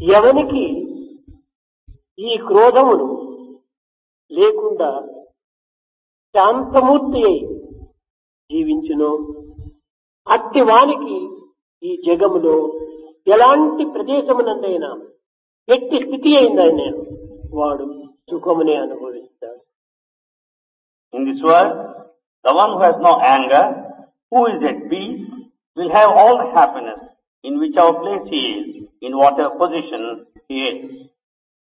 ఎవనికి ఈ క్రోధమును లేకుండా శాంతమూర్తి అయి జీవించును అట్టి వానికి ఈ జగములో ఎలాంటి ప్రదేశమునందైనా ఎట్టి స్థితి అయిందని వాడు సుఖమునే అనుభవిస్తాడు In this world, the one who has no anger, who is at peace, will have all the happiness in whichever place he is, in whatever position he is.